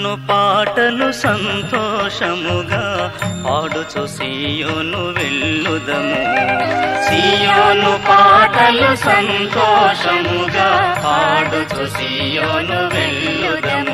సియోను పాటలు సంతోషముగా పాడుచు సియోను వెళ్ళుదము సియోను పాటలు సంతోషముగా పాడుచు సియోను వెళ్ళుదము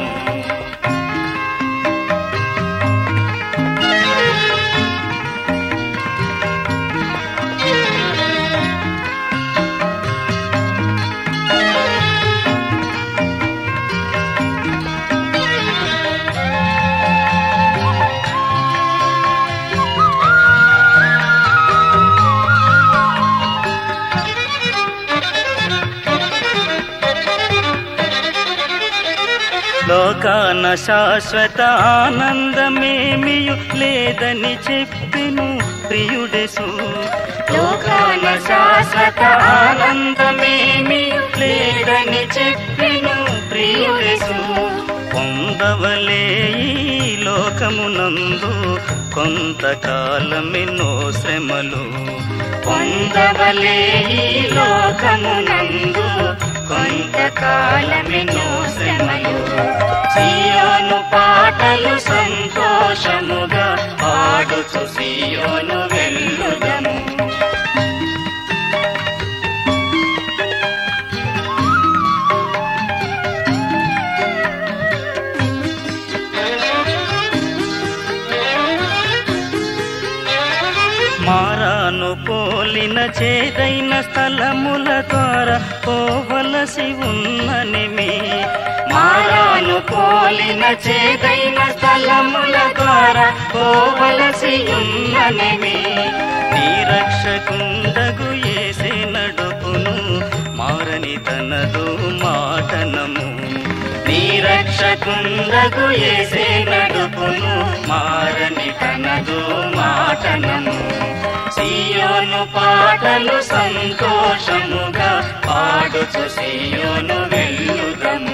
లోకాన శాశ్వత ఆనందమేమియు లేదని చెప్పిను ప్రియుడెసు లోకాన శాశ్వత ఆనందమేమియు లేదని చెప్పిను ప్రియుడెసు పొందవలే ఈ లోకమునందు కొంతకాలమెన్నో శ్రమలు పొందవలే ఈ లోకమునందు కొంతకాలమెన్నో శ్రమలు సియోను పాటలు సంతోషముగా పాడుచు సియోను వెళ్ళుదము మారాను పోలిన చేదైన స్థలముల ద్వారా పోవలసి ఉన్ననిమి మారాను పోలిన చేదైన స్థలముల ద్వారా పోవలసి ఉన్ననిమి నీ రక్షకుండగు ఏసే నడుపును మారని తనదు మాటనము నీ రక్షకుండగు ఏసే నడుపును మారని తనదు మాటనము సియోను పాటలు సంతోషముగా పాడుచు సియోను వెళ్ళుదము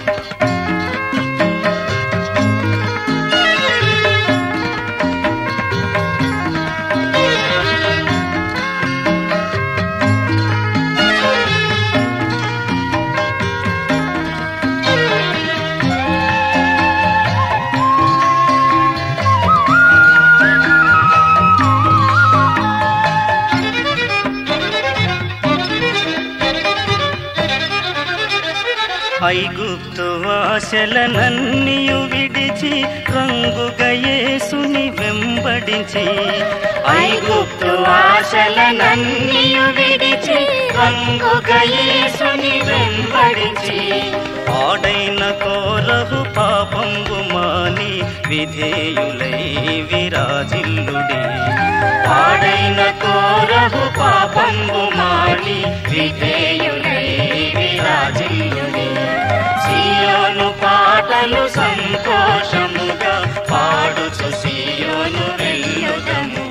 ఐగుప్తు ఆశలనన్నియు విడిచి రంగుగా యేసుని వెంబడించి ఐగుప్తు ఆశలనన్నియు విడిచి రంగుగా యేసుని వెంబడించి ఆడైన కోరహు పాపంబు మాని విధేయులై విరాజిల్లుడి ఆడైన కోరహు పాపంబు మాని విధేయులై విరాజిల్లుడి సియోను పాటలు సంతోషముగా పాడుచు సియోను వెళ్ళుదము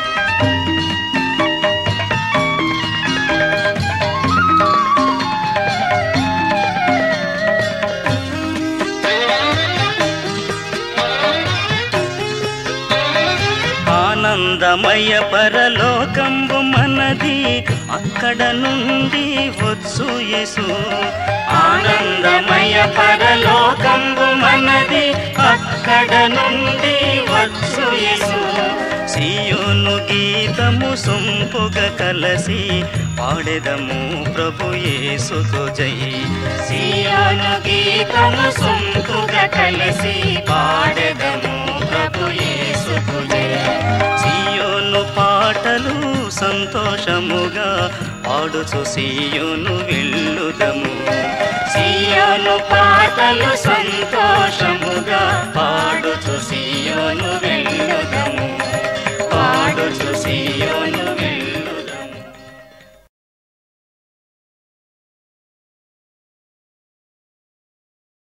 ఆనందమయ పరలోకంబు మనది అక్కడ నుండి వచ్చు యేసు ఆనందమయ పరలోకంబు మనది అక్కడ నుండి వచ్చు యేసు సియోను గీతము సొంపుగా కలసి పాడెదము ప్రభు యేసుకు జై సియోను గీతము సొంపుగా కలిసి పాడెదము ప్రభు యేసుకు జై సియోను పాటలు సంతోషముగా పాడుచు సియోను వెళ్ళుదము సియోను పాటలు సంతోషముగా పాడుచు సియోను వెళ్ళుదము పాడుచు సియోను